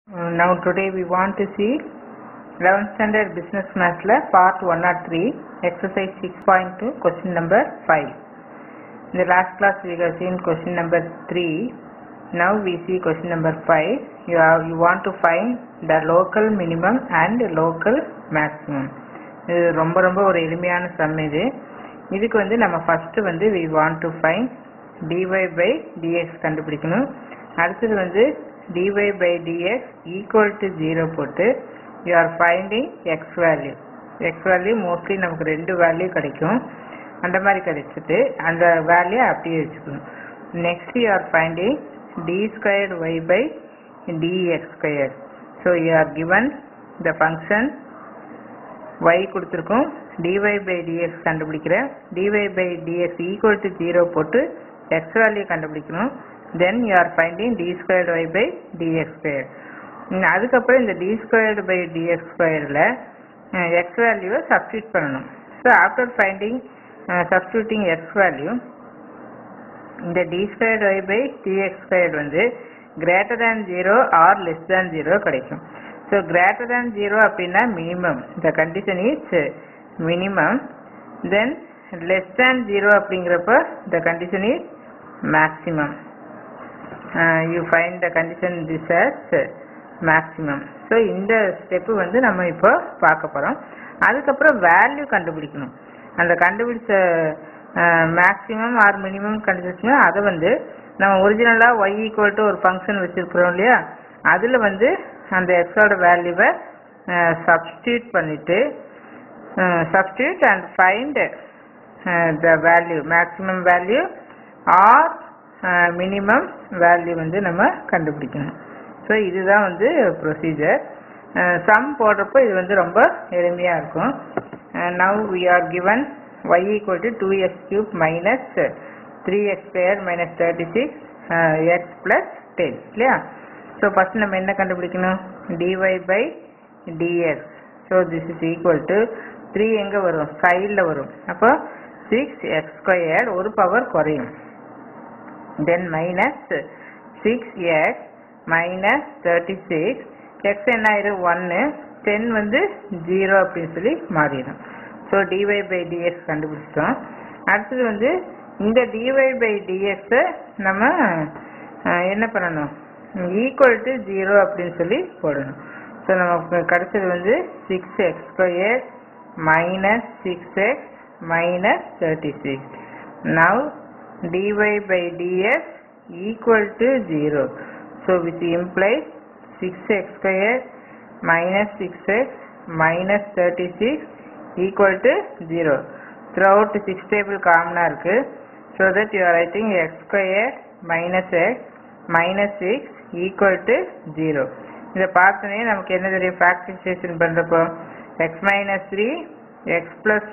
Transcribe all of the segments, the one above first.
Uh, now today we want to see 11th standard business maths la part 103 exercise 6.2 question number 5 in the last class we have seen question number 3 now we see question number 5 you have you want to find the local minimum and local maximum இது ரொம்ப ரொம்ப ஒரு எளிமையான some இது இதுக்கு வந்து நம்ம first வந்து we want to find dy by dx கண்டுபிடிக்கணும் அடுத்தது வந்து dy by dx equal to 0 போட்டு you are finding x value x value mostly நமக்கு ரெண்டு வேல்யூ கிடைக்கும் அந்த மாதிரி கிடைச்சிட்டு அந்த வேல்யூ அப்படியே வச்சுக்கணும் next you are finding d squared y by dx squared so you are given the function y கொடுத்துருக்கோம் dy by dx கண்டுபிடிக்கிறேன் dy by dx equal to 0 போட்டு x வேல்யூ கண்டுபிடிக்கணும் then you are finding d squared y by dx squared ம், அதுக்கப்புறம் இந்த d squared by dx squaredல x வேல்யூவை substitute பண்ணணும் so after finding substituting x value இந்த d squared y by dx squared வந்து greater than 0 or less than 0 கிடைக்கும் so greater than 0 அப்படின்னா minimum the condition is minimum then less than 0 அப்படிங்கிறப்ப the condition is maximum uh, you find the condition this as maximum so இந்த step வந்து நம்ம இப்போ பார்க்க போகிறோம் அதுக்கப்புறம் வேல்யூ கண்டுபிடிக்கணும் அந்த கண்டுபிடிச்ச மேக்ஸிமம் ஆர் மினிமம் கண்டுபிடிச்சோம் அதை வந்து நம்ம ஒரிஜினலாக ஒய் ஈக்குவல் டு ஒரு ஃபங்க்ஷன் வச்சுருக்குறோம் இல்லையா அதில் வந்து அந்த எக்ஸோட வேல்யூவை சப்ஸ்டியூட் பண்ணிவிட்டு substitute and find the value maximum value or minimum value வந்து நம்ம கண்டுபிடிக்கணும் ஸோ இதுதான் வந்து ப்ரொசீஜர் சம் போடுறப்போ இது வந்து ரொம்ப எளிமையாக இருக்கும் now we are given Y equal to two X cube minus three X square minus thirty six X plus ten இல்லையா ஸோ ஃபஸ்ட் நம்ம என்ன கண்டுபிடிக்கணும் dy by dx so this is equal to three எங்கே வரும் சைடில் வரும் அப்போ six X square ஒரு பவர் குறையும் then minus six X minus thirty six X என்ன ஆயிரும் ஒன்று டென் வந்து ஜீரோ அப்படின்னு சொல்லி மாறிடும் ஸோ டிஒய் பை டிஎக்ஸ் கண்டுபிடிச்சிட்டோம் அடுத்தது வந்து இந்த டிஒய் பை டிஎக்ஸை நம்ம அஹ், என்ன பண்ணணும் ஈக்குவல் டு ஜீரோ அப்படின்னு சொல்லி போடணும் ஸோ நமக்கு கிடைச்சது வந்து six X square minus six X minus thirty six now dy by dx equal to 0. So which implies 6x square minus 6x minus 36 equal to 0. Throughout 6 table common இருக்கு so that you are writing x square minus x minus 6 equal to 0. இதை பார்த்தோன்னே நமக்கு என்ன தெரியும் factorisation பண்ணுறப்போ x minus 3 x plus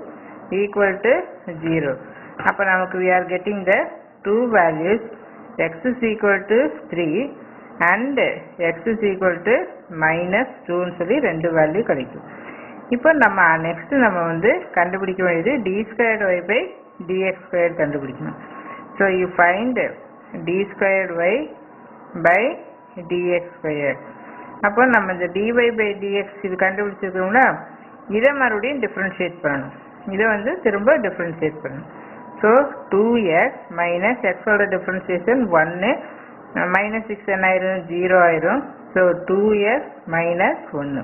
2 equal to 0. அப்போ நமக்கு we are getting the two values x is equal to 3 and x is equal to minus 2 ன்னு சொல்லி ரெண்டு வேல்யூ கிடைக்கும் இப்போ நம்ம நெக்ஸ்ட் நம்ம வந்து கண்டுபிடிக்க வேண்டியது D squared Y by dx square கண்டுபிடிக்கணும் so you find D squared Y by dx square அப்போ நம்ம இந்த டிஒய் பை டிஎக்ஸ் இது கண்டுபிடிச்சிருக்கோம்ல இதை மறுபடியும் டிஃப்ரென்ஷியேட் பண்ணணும் இதை வந்து திரும்ப டிஃப்ரென்ஷியேட் பண்ணணும் ஸோ டூ எக்ஸ் மைனஸ் எக்ஸோட டிஃப்ரென்சியேஷன் ஒன்று மைனஸ் சிக்ஸ் என்ன ஆயிரும் ஜீரோ ஆயிரும் ஸோ டூ எக்ஸ் மைனஸ் ஒன்று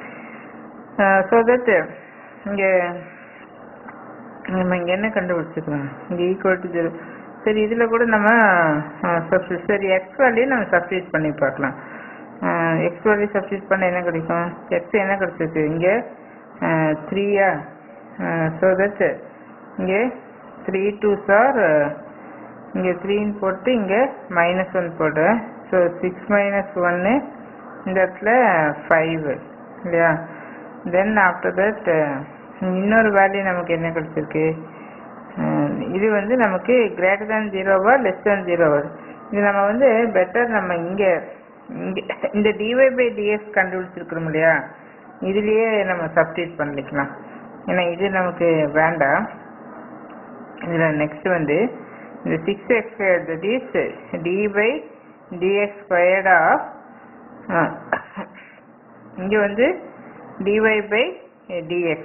ஸோ தட் இங்கே நம்ம இங்கே என்ன கண்டுபிடிச்சிக்கலாம் இங்கே ஈக்குவல் டு ஜீரோ சரி இதில் கூட நம்ம சப்ஸ்டி சரி எக்ஸ் வேல்யூ நம்ம சப்ஸ்டியூட் பண்ணி பார்க்கலாம் எக்ஸ் வேல்யூ சப்ஸ்டியூட் பண்ண என்ன கிடைக்கும் எக்ஸ் என்ன கிடைச்சிருக்கு இங்கே த்ரீயா ஸோ தட் இங்கே த்ரீ டூ சார் இங்கே த்ரீன்னு போட்டு இங்கே மைனஸ் ஒன் போடுறேன் ஸோ சிக்ஸ் மைனஸ் ஒன்று இந்த இடத்துல ஃபைவ் இல்லையா தென் ஆஃப்டர் தட் இன்னொரு வேல்யூ நமக்கு என்ன கிடைச்சிருக்கு அஹ் இது வந்து நமக்கு கிரேட்டர் தேன் ஜீரோவா லெஸ் தேன் ஜீரோவா இது நம்ம வந்து பெட்டர் நம்ம இங்கே இங்கே இந்த டிஒய் பை டிஎஸ் கண்டுபிடிச்சிருக்கிறோம் இல்லையா இதுலேயே நம்ம சப்ஸ்டியூட் பண்ணிக்கலாம் ஏன்னா இது நமக்கு வேண்டாம் இதில் நெக்ஸ்ட் வந்து இந்த six X that is D by dx squared of இங்கே வந்து dy by dx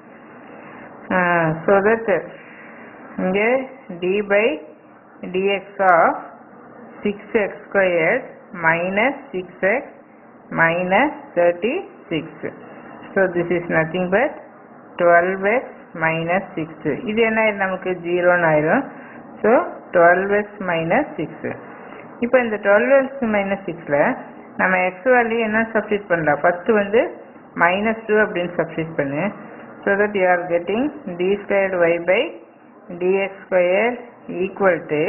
so that இங்கே dy by dx of 6x squared minus 6x minus 36 so this is nothing but 12x minus 6 இது என்ன ஆயிரும் நமக்கு 0 ஆயிரும் so 12x minus 6 இப்போ இந்த 12x minus 6ல நம்ம x வேல்யூ என்ன சப்ஸ்டிட் பண்ணலாம் ஃபர்ஸ்ட் வந்து மைனஸ் டூ அப்படின்னு சப்ஸ்டிட் பண்ணு so that you are getting D squared Y by dx square equal to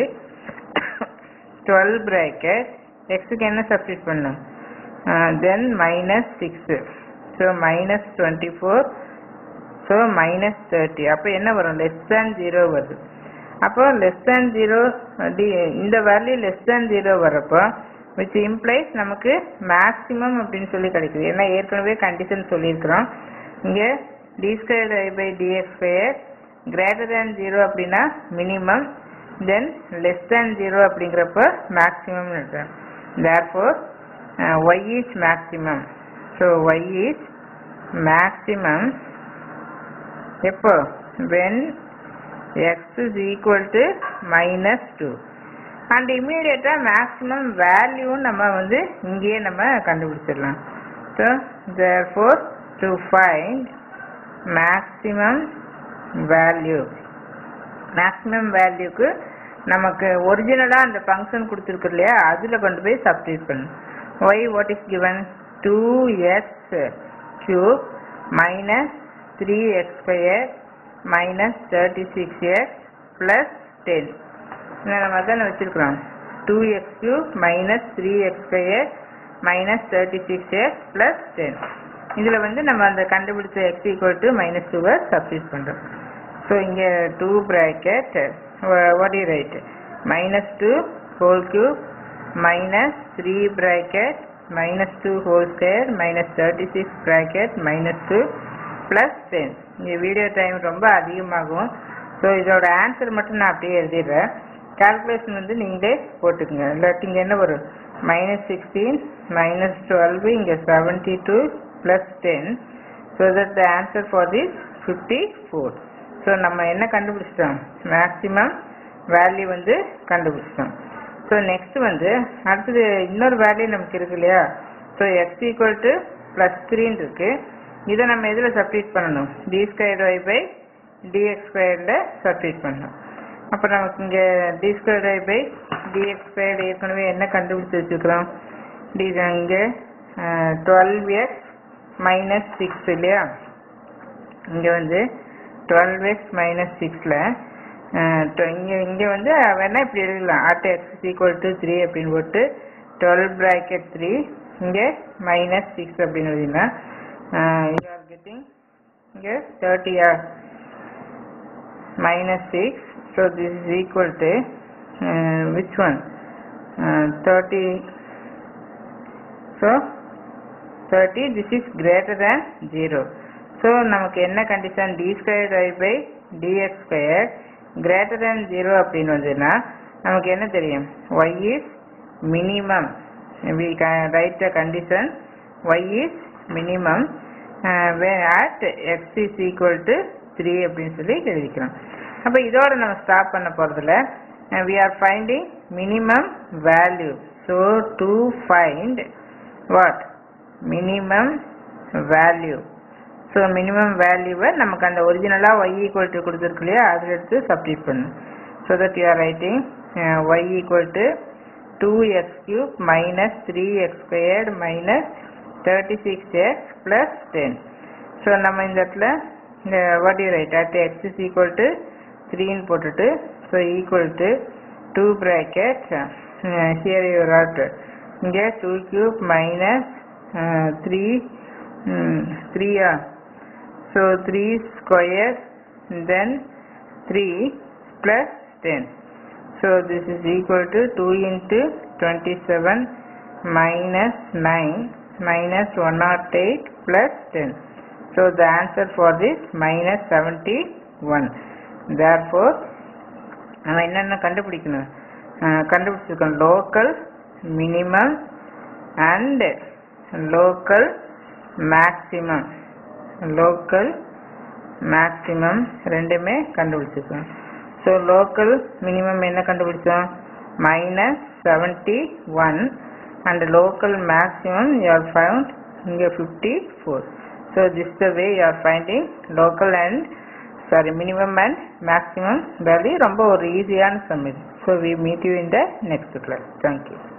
twelve bracket எக்ஸுக்கு என்ன சப்ஸ்டிட் பண்ணும் then minus six so minus twenty four so minus thirty அப்போ என்ன வரும் லெஸ் தேன் ஜீரோ வருது அப்போ லெஸ் தேன் ஜீரோ டி இந்த value less than zero வரப்போ விச் இம்ப்ளைஸ் நமக்கு மேக்ஸிமம் அப்படின்னு சொல்லி கிடைக்குது ஏன்னா ஏற்கனவே கண்டிஷன் சொல்லியிருக்கிறோம் இங்கே D square I by dx square greater than zero அப்படின்னா minimum then less than zero அப்படிங்கிறப்ப மேக்ஸிமம் இருக்கும் therefore Y is maximum so Y is maximum எப்போ when X is equal to minus two and இம்மீடியட்டாக maximum வேல்யூவும் நம்ம வந்து இங்கேயே நம்ம கண்டுபிடிச்சிடலாம் so therefore to find maximum value maximum வேல்யூக்கு நமக்கு ஒரிஜினலாக அந்த ஃபங்க்ஷன் கொடுத்துருக்கு இல்லையா அதில் கொண்டு போய் சப்ஸ்டியூட் பண்ணணும் Y what is given two X cube minus three X square minus thirty six X plus ten நம்ம தானே வச்சிருக்கிறோம் two X cube minus three X square minus thirty six X plus ten இதில் வந்து நம்ம அந்த கண்டுபிடிச்ச X equal to minus டூவை substitute பண்ணுறோம் ஸோ இங்கே two bracket what you write minus two whole cube minus three bracket minus two whole square minus thirty six bracket minus two plus ten இங்கே video time ரொம்ப அதிகமாகும் so இதோட answer மட்டும் நான் அப்படியே எழுதிடுறேன் கால்குலேஷன் வந்து நீங்களே போட்டுக்கோங்க இல்லாட்டி இங்கே என்ன வரும் மைனஸ் சிக்ஸ்டீன் மைனஸ் டுவெல் இங்கே seventy two plus ten so that the answer for this fifty four so நம்ம என்ன கண்டுபிடிச்சிட்டோம் மேக்ஸிமம் வேல்யூ வந்து கண்டுபிடிச்சிட்டோம் ஸோ நெக்ஸ்ட் வந்து அடுத்தது இன்னொரு வேல்யூ நமக்கு இருக்கு இல்லையா so X equal to plus த்ரீன்னு இருக்கு இதை நம்ம எதில் சப்ஸ்டியூட் பண்ணணும் D square Y by dx ஸ்கொயரில் சப்ஸ்டியூட் பண்ணணும் அப்போ நமக்கு இங்கே D square Y by dx square ஏற்கனவே என்ன கண்டுபிடிச்சி வச்சுருக்கிறோம் டி இங்கே டுவெல் எக்ஸ் மைனஸ் சிக்ஸ் இல்லையா இங்கே வந்து டுவெல் எக்ஸ் மைனஸ் சிக்ஸில் இங்கே இங்கே வந்து வேணா இப்படி எழுதலாம் at X equal to three அப்படின்னு போட்டு டுவெல் ப்ராக்கெட் த்ரீ இங்கே மைனஸ் சிக்ஸ் அப்படின்னு எழுதிடலாம் யூ ஆர் கெட்டிங் இங்கே தேர்ட்டியா minus 6 so this is equal to uh, which one uh, 30 so 30 this is greater than 0 so நமக்கு என்ன கண்டிஷன் d squared y by dx square greater than 0 அப்படின்னு வந்ததுன்னா நமக்கு என்ன தெரியும் y is minimum we can write the condition y is minimum uh, when at x is equal to three அப்படின்னு சொல்லி எழுதிக்கிறோம் அப்போ இதோட நம்ம ஸ்டாப் பண்ண போகிறதுல we are finding minimum value so to find what minimum value so minimum வேல்யூவை நமக்கு அந்த ஒரிஜினலாக ஒய் ஈக்குவல் டு கொடுத்துருக்கு இல்லையா அதில் எடுத்து சப்ஸ்டியூட் பண்ணணும் so that you are writing Y equal to two X cube minus three X squared minus thirty six X plus ten so நம்ம இந்த இடத்துல இந்த what you write at X is equal to த்ரீன்னு போட்டுட்டு so equal to two bracket here your add இங்கே two cube minus three த்ரீயா so three square then three plus ten so this is equal to two into twenty seven minus nine minus 108 plus 10. So the answer for this minus 71. Therefore, நம்ம என்னென்ன கண்டுபிடிக்கணும் அஹ் கண்டுபிடிச்சிருக்கோம் local minimum and local maximum local maximum ரெண்டுமே கண்டுபிடிச்சிருக்கோம் so local minimum என்ன கண்டுபிடிச்சோம் minus seventy one and local maximum you are found இங்கே fifty four so this the way you are finding local and sorry minimum and maximum value ரொம்ப ஒரு ஈஸியான sum இது so we meet you in the next class thank you